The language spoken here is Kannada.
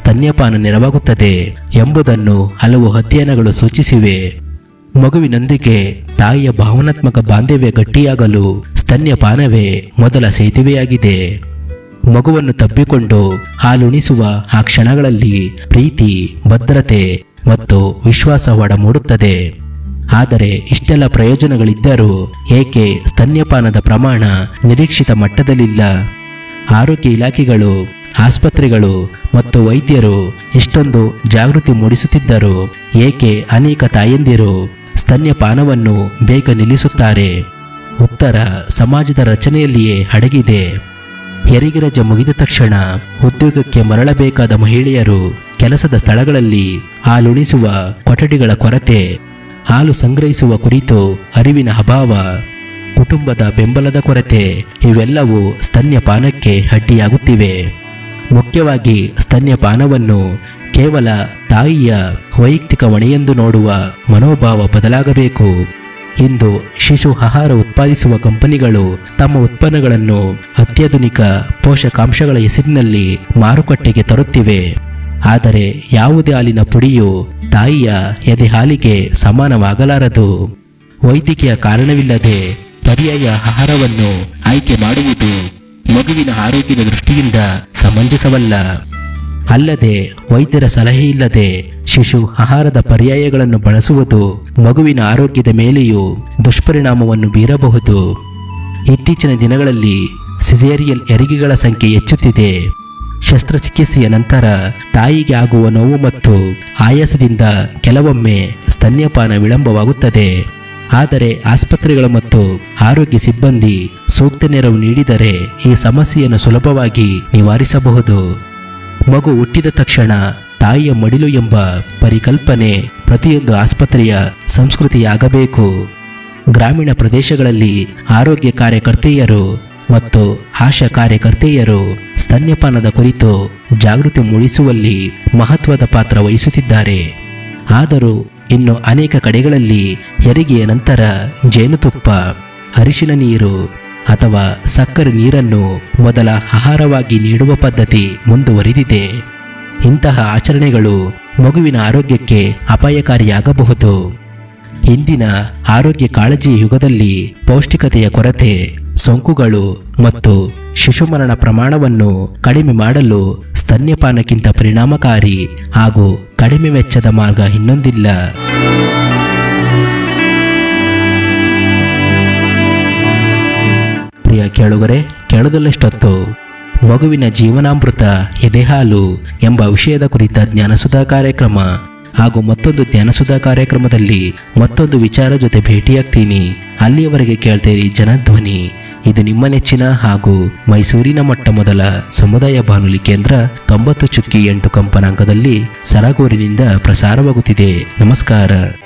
ಸ್ತನ್ಯಪಾನ ನೆರವಾಗುತ್ತದೆ ಎಂಬುದನ್ನು ಹಲವು ಅಧ್ಯಯನಗಳು ಸೂಚಿಸಿವೆ ಮಗುವಿನೊಂದಿಗೆ ತಾಯಿಯ ಭಾವನಾತ್ಮಕ ಬಾಂಧವ್ಯ ಗಟ್ಟಿಯಾಗಲು ಸ್ತನ್ಯಪಾನವೇ ಮೊದಲ ಸೇತುವೆಯಾಗಿದೆ ಮಗುವನ್ನು ತಬ್ಬಿಕೊಂಡು ಹಾಲುಣಿಸುವ ಆ ಕ್ಷಣಗಳಲ್ಲಿ ಪ್ರೀತಿ ಭದ್ರತೆ ಮತ್ತು ವಿಶ್ವಾಸ ಒಡಮೂಡುತ್ತದೆ ಆದರೆ ಇಷ್ಟೆಲ್ಲ ಪ್ರಯೋಜನಗಳಿದ್ದರೂ ಏಕೆ ಸ್ತನ್ಯಪಾನದ ಪ್ರಮಾಣ ನಿರೀಕ್ಷಿತ ಮಟ್ಟದಲ್ಲಿಲ್ಲ ಆರೋಗ್ಯ ಇಲಾಖೆಗಳು ಆಸ್ಪತ್ರೆಗಳು ಮತ್ತು ವೈದ್ಯರು ಇಷ್ಟೊಂದು ಜಾಗೃತಿ ಮೂಡಿಸುತ್ತಿದ್ದರು ಏಕೆ ಅನೇಕ ತಾಯಂದಿರು ಸ್ತನ್ಯಪಾನವನ್ನು ಬೇಗ ನಿಲ್ಲಿಸುತ್ತಾರೆ ಉತ್ತರ ಸಮಾಜದ ರಚನೆಯಲ್ಲಿಯೇ ಅಡಗಿದೆ ಹೆರಿಗೆ ರಜೆ ಮುಗಿದ ತಕ್ಷಣ ಉದ್ಯೋಗಕ್ಕೆ ಮರಳಬೇಕಾದ ಮಹಿಳೆಯರು ಕೆಲಸದ ಸ್ಥಳಗಳಲ್ಲಿ ಹಾಲುಣಿಸುವ ಕೊಠಡಿಗಳ ಕೊರತೆ ಹಾಲು ಸಂಗ್ರಹಿಸುವ ಕುರಿತು ಅರಿವಿನ ಅಭಾವ ಕುಟುಂಬದ ಬೆಂಬಲದ ಕೊರತೆ ಇವೆಲ್ಲವೂ ಸ್ತನ್ಯಪಾನಕ್ಕೆ ಅಡ್ಡಿಯಾಗುತ್ತಿವೆ ಮುಖ್ಯವಾಗಿ ಸ್ತನ್ಯಪಾನವನ್ನು ಕೇವಲ ತಾಯಿಯ ವೈಯಕ್ತಿಕ ಹೊಣೆಯೆಂದು ನೋಡುವ ಮನೋಭಾವ ಬದಲಾಗಬೇಕು ಇಂದು ಶಿಶು ಆಹಾರ ಉತ್ಪಾದಿಸುವ ಕಂಪನಿಗಳು ತಮ್ಮ ಉತ್ಪನ್ನಗಳನ್ನು ಅತ್ಯಾಧುನಿಕ ಪೋಷಕಾಂಶಗಳ ಹೆಸರಿನಲ್ಲಿ ಮಾರುಕಟ್ಟೆಗೆ ತರುತ್ತಿವೆ ಆದರೆ ಯಾವುದೇ ಹಾಲಿನ ಪುಡಿಯು ತಾಯಿಯ ಎದೆ ಹಾಲಿಗೆ ಸಮಾನವಾಗಲಾರದು ವೈದ್ಯಕೀಯ ಕಾರಣವಿಲ್ಲದೆ ಪರ್ಯಾಯ ಆಹಾರವನ್ನು ಆಯ್ಕೆ ಮಾಡುವುದು ಮಗುವಿನ ಆರೋಗ್ಯದ ದೃಷ್ಟಿಯಿಂದ ಸಮಂಜಸವಲ್ಲ ಅಲ್ಲದೆ ವೈದ್ಯರ ಸಲಹೆ ಇಲ್ಲದೆ ಶಿಶು ಆಹಾರದ ಪರ್ಯಾಯಗಳನ್ನು ಬಳಸುವುದು ಮಗುವಿನ ಆರೋಗ್ಯದ ಮೇಲೆಯೂ ದುಷ್ಪರಿಣಾಮವನ್ನು ಬೀರಬಹುದು ಇತ್ತೀಚಿನ ದಿನಗಳಲ್ಲಿ ಸಿಸೇರಿಯಲ್ ಹೆರಿಗೆಗಳ ಸಂಖ್ಯೆ ಹೆಚ್ಚುತ್ತಿದೆ ಶಸ್ತ್ರಚಿಕಿತ್ಸೆಯ ನಂತರ ತಾಯಿಗೆ ಆಗುವ ನೋವು ಮತ್ತು ಆಯಾಸದಿಂದ ಕೆಲವೊಮ್ಮೆ ಸ್ತನ್ಯಪಾನ ವಿಳಂಬವಾಗುತ್ತದೆ ಆದರೆ ಆಸ್ಪತ್ರೆಗಳು ಮತ್ತು ಆರೋಗ್ಯ ಸಿಬ್ಬಂದಿ ಸೂಕ್ತ ನೆರವು ನೀಡಿದರೆ ಈ ಸಮಸ್ಯೆಯನ್ನು ಸುಲಭವಾಗಿ ನಿವಾರಿಸಬಹುದು ಮಗು ಹುಟ್ಟಿದ ತಕ್ಷಣ ತಾಯಿಯ ಮಡಿಲು ಎಂಬ ಪರಿಕಲ್ಪನೆ ಪ್ರತಿಯೊಂದು ಆಸ್ಪತ್ರೆಯ ಸಂಸ್ಕೃತಿಯಾಗಬೇಕು ಗ್ರಾಮೀಣ ಪ್ರದೇಶಗಳಲ್ಲಿ ಆರೋಗ್ಯ ಕಾರ್ಯಕರ್ತೆಯರು ಮತ್ತು ಆಶಾ ಕಾರ್ಯಕರ್ತೆಯರು ಸ್ತನ್ಯಪಾನದ ಕುರಿತು ಜಾಗೃತಿ ಮೂಡಿಸುವಲ್ಲಿ ಮಹತ್ವದ ಪಾತ್ರ ವಹಿಸುತ್ತಿದ್ದಾರೆ ಆದರೂ ಇನ್ನು ಅನೇಕ ಕಡೆಗಳಲ್ಲಿ ಹೆರಿಗೆಯ ನಂತರ ಜೇನುತುಪ್ಪ ಅರಿಶಿನ ನೀರು ಅಥವಾ ಸಕ್ಕರೆ ನೀರನ್ನು ಮೊದಲ ಆಹಾರವಾಗಿ ನೀಡುವ ಪದ್ಧತಿ ಮುಂದುವರಿದಿದೆ ಇಂತಹ ಆಚರಣೆಗಳು ಮಗುವಿನ ಆರೋಗ್ಯಕ್ಕೆ ಅಪಾಯಕಾರಿಯಾಗಬಹುದು ಇಂದಿನ ಆರೋಗ್ಯ ಕಾಳಜಿ ಯುಗದಲ್ಲಿ ಪೌಷ್ಟಿಕತೆಯ ಕೊರತೆ ಸೋಂಕುಗಳು ಮತ್ತು ಶಿಶುಮರಣ ಪ್ರಮಾಣವನ್ನು ಕಡಿಮೆ ಮಾಡಲು ಸ್ತನ್ಯಪಾನಕ್ಕಿಂತ ಪರಿಣಾಮಕಾರಿ ಹಾಗೂ ಕಡಿಮೆ ವೆಚ್ಚದ ಮಾರ್ಗ ಇನ್ನೊಂದಿಲ್ಲ ಪ್ರಿಯ ಕೇಳುಗರೆ ಕೇಳದಲ್ಲಷ್ಟೊತ್ತು ಮಗುವಿನ ಜೀವನಾಮೃತ ಎದೆಹಾಲು ಎಂಬ ವಿಷಯದ ಕುರಿತ ಜ್ಞಾನಸುಧಾ ಕಾರ್ಯಕ್ರಮ ಹಾಗೂ ಮತ್ತೊಂದು ಜ್ಞಾನಸುಧಾ ಕಾರ್ಯಕ್ರಮದಲ್ಲಿ ಮತ್ತೊಂದು ವಿಚಾರ ಜೊತೆ ಭೇಟಿಯಾಗ್ತೀನಿ ಅಲ್ಲಿಯವರೆಗೆ ಕೇಳ್ತೀರಿ ಜನಧ್ವನಿ ಇದು ನಿಮ್ಮ ನೆಚ್ಚಿನ ಹಾಗೂ ಮೈಸೂರಿನ ಮೊಟ್ಟ ಮೊದಲ ಸಮುದಾಯ ಬಾನುಲಿ ಕೇಂದ್ರ ತೊಂಬತ್ತು ಚುಕ್ಕಿ ಎಂಟು ಕಂಪನಾಂಕದಲ್ಲಿ ಸರಗೂರಿನಿಂದ ಪ್ರಸಾರವಾಗುತ್ತಿದೆ ನಮಸ್ಕಾರ